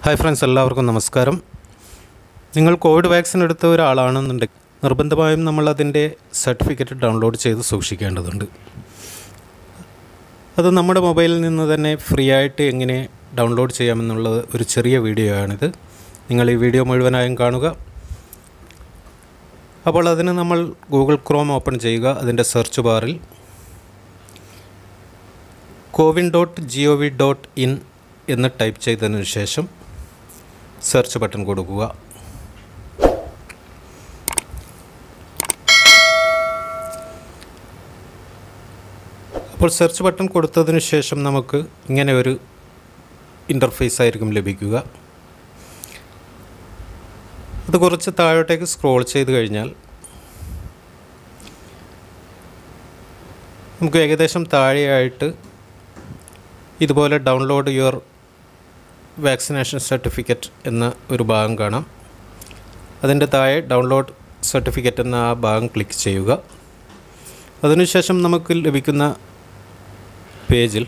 hi friends എല്ലാവർക്കും നമസ്കാരം നിങ്ങൾ കോവിഡ് വാക്സിൻ എടുത്ത ഒരാളാണെന്നുണ്ടെങ്കിൽ നിർബന്ധമായും നമ്മൾ അതിൻ്റെ സർട്ടിഫിക്കറ്റ് ഡൗൺലോഡ് ചെയ്ത് സൂക്ഷിക്കേണ്ടതുണ്ട് അത് നമ്മുടെ മൊബൈലിൽ നിന്ന് തന്നെ ഫ്രീ ആയിട്ട് എങ്ങനെ ഡൗൺലോഡ് ചെയ്യാമെന്നുള്ള ഒരു ചെറിയ വീഡിയോ ആണിത് നിങ്ങൾ ഈ വീഡിയോ മുഴുവനായും കാണുക അപ്പോൾ അതിന് നമ്മൾ ഗൂഗിൾ ക്രോം ഓപ്പൺ ചെയ്യുക അതിൻ്റെ സെർച്ച് ബാറിൽ CoWIN dot G O V dot in എന്ന് ടൈപ്പ് ചെയ്തതിന് ശേഷം സെർച്ച് ബട്ടൺ കൊടുക്കുക അപ്പോൾ സെർച്ച് ബട്ടൺ കൊടുത്തതിന് ശേഷം നമുക്ക് ഇങ്ങനെ ഒരു ഇൻ്റർഫേസ് ആയിരിക്കും ലഭിക്കുക അത് കുറച്ച് താഴോട്ടേക്ക് സ്ക്രോൾ ചെയ്ത് കഴിഞ്ഞാൽ നമുക്ക് ഏകദേശം താഴെയായിട്ട് ഇതുപോലെ ഡൗൺലോഡ് യുവർ വാക്സിനേഷൻ സർട്ടിഫിക്കറ്റ് എന്ന ഒരു ഭാഗം കാണാം അതിൻ്റെ താഴെ ഡൗൺലോഡ് സർട്ടിഫിക്കറ്റ് എന്ന ആ ഭാഗം ക്ലിക്ക് ചെയ്യുക അതിനുശേഷം നമുക്ക് ലഭിക്കുന്ന പേജിൽ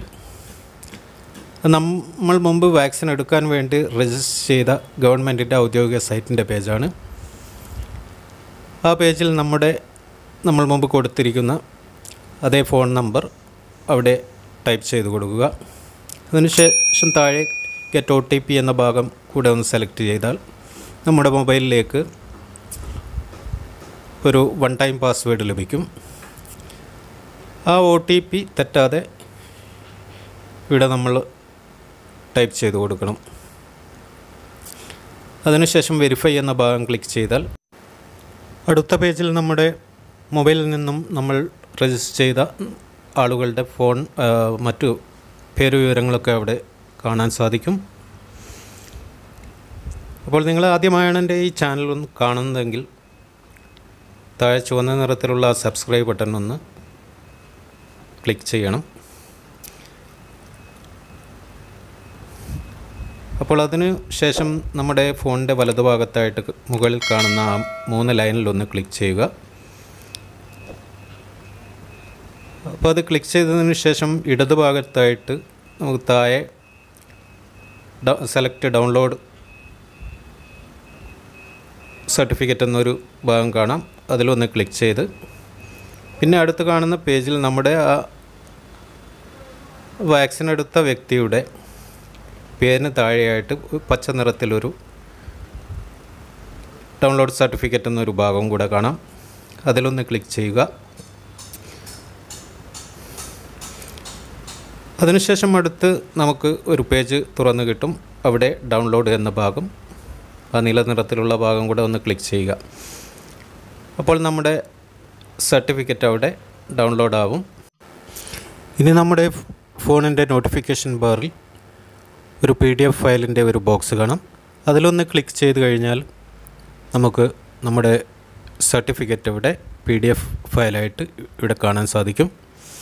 നമ്മൾ മുമ്പ് വാക്സിൻ എടുക്കാൻ വേണ്ടി രജിസ്റ്റർ ചെയ്ത ഗവൺമെൻറ്റിൻ്റെ ഔദ്യോഗിക സൈറ്റിൻ്റെ പേജാണ് ആ പേജിൽ നമ്മുടെ നമ്മൾ മുമ്പ് കൊടുത്തിരിക്കുന്ന അതേ ഫോൺ നമ്പർ അവിടെ ടൈപ്പ് ചെയ്ത് കൊടുക്കുക അതിനുശേഷം താഴെ ഗെറ്റ് ഒ ടി പി എന്ന ഭാഗം കൂടെ ഒന്ന് സെലക്ട് ചെയ്താൽ നമ്മുടെ മൊബൈലിലേക്ക് ഒരു വൺ ടൈം പാസ്വേഡ് ലഭിക്കും ആ ഒ ടി പി തെറ്റാതെ ഇവിടെ നമ്മൾ ടൈപ്പ് ചെയ്ത് കൊടുക്കണം അതിനുശേഷം വെരിഫൈ എന്ന ഭാഗം ക്ലിക്ക് ചെയ്താൽ അടുത്ത പേജിൽ നമ്മുടെ മൊബൈലിൽ നിന്നും നമ്മൾ രജിസ്റ്റർ ചെയ്ത ആളുകളുടെ ഫോൺ ആ, മറ്റു പേര് വിവരങ്ങളൊക്കെ അവിടെ കാണാൻ സാധിക്കും അപ്പോൾ നിങ്ങൾ ആദ്യമായാണ് എൻ്റെ ഈ ചാനൽ ഒന്ന് കാണുന്നതെങ്കിൽ താഴെ ചുവന്ന നിറത്തിലുള്ള ആ സബ്സ്ക്രൈബ് ബട്ടൺ ഒന്ന് ക്ലിക്ക് ചെയ്യണം അപ്പോൾ അതിന് ശേഷം നമ്മുടെ ഫോണിൻ്റെ വലതുഭാഗത്തായിട്ട് മുകളിൽ കാണുന്ന ആ മൂന്ന് ലൈനിലൊന്ന് ക്ലിക്ക് ചെയ്യുക അപ്പോൾ അത് ക്ലിക്ക് ചെയ്തതിന് ശേഷം ഇടതുഭാഗത്തായിട്ട് നമുക്ക് താഴെ സെലക്ട് ഡൗൺലോഡ് സർട്ടിഫിക്കറ്റ് എന്നൊരു ഭാഗം കാണാം അതിലൊന്ന് ക്ലിക്ക് ചെയ്ത് പിന്നെ അടുത്ത് കാണുന്ന പേജിൽ നമ്മുടെ ആ വാക്സിൻ എടുത്ത വ്യക്തിയുടെ പേരിന് താഴെയായിട്ട് പച്ച നിറത്തിലൊരു ഡൗൺലോഡ് സർട്ടിഫിക്കറ്റ് എന്നൊരു ഭാഗം കൂടെ കാണാം അതിലൊന്ന് ക്ലിക്ക് ചെയ്യുക അതിനുശേഷം അടുത്ത് നമുക്ക് ഒരു പേജ് തുറന്നു കിട്ടും അവിടെ ഡൗൺലോഡ് എന്ന ഭാഗം ആ നീല നിറത്തിലുള്ള ഭാഗം കൂടെ ഒന്ന് ക്ലിക്ക് ചെയ്യുക അപ്പോൾ നമ്മുടെ സർട്ടിഫിക്കറ്റ് അവിടെ ഡൗൺലോഡ് ആവും ഇനി നമ്മുടെ ഫോണിൻ്റെ നോട്ടിഫിക്കേഷൻ ബാറിൽ ഒരു പി ഡി എഫ് ഫയലിൻ്റെ ഒരു ബോക്സ് കാണാം അതിലൊന്ന് ക്ലിക്ക് ചെയ്ത് കഴിഞ്ഞാൽ നമുക്ക് നമ്മുടെ സർട്ടിഫിക്കറ്റ് ഇവിടെ പി ഡി എഫ് ഫയലായിട്ട് ഇവിടെ കാണാൻ സാധിക്കും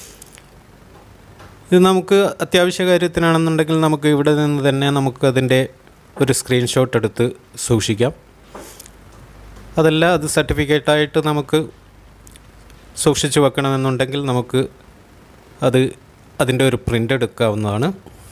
ഇത് നമുക്ക് അത്യാവശ്യ കാര്യത്തിനാണെന്നുണ്ടെങ്കിൽ നമുക്ക് ഇവിടെ നിന്ന് തന്നെ നമുക്ക് അതിൻ്റെ ഒരു സ്ക്രീൻഷോട്ട് എടുത്ത് സൂക്ഷിക്കാം അതല്ല അത് സർട്ടിഫിക്കറ്റായിട്ട് നമുക്ക് സൂക്ഷിച്ച് വെക്കണമെന്നുണ്ടെങ്കിൽ നമുക്ക് അത് അതിൻ്റെ ഒരു പ്രിൻ്റ് എടുക്കാവുന്നതാണ്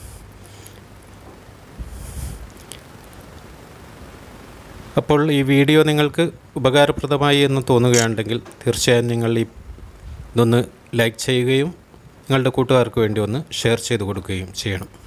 അപ്പോൾ ഈ വീഡിയോ നിങ്ങൾക്ക് ഉപകാരപ്രദമായി എന്ന് തോന്നുകയാണെങ്കിൽ തീർച്ചയായും നിങ്ങൾ ഈ ഇതൊന്ന് ലൈക്ക് ചെയ്യുകയും നിങ്ങളുടെ കൂട്ടുകാർക്ക് വേണ്ടി ഒന്ന് ഷെയർ ചെയ്ത് കൊടുക്കുകയും ചെയ്യണം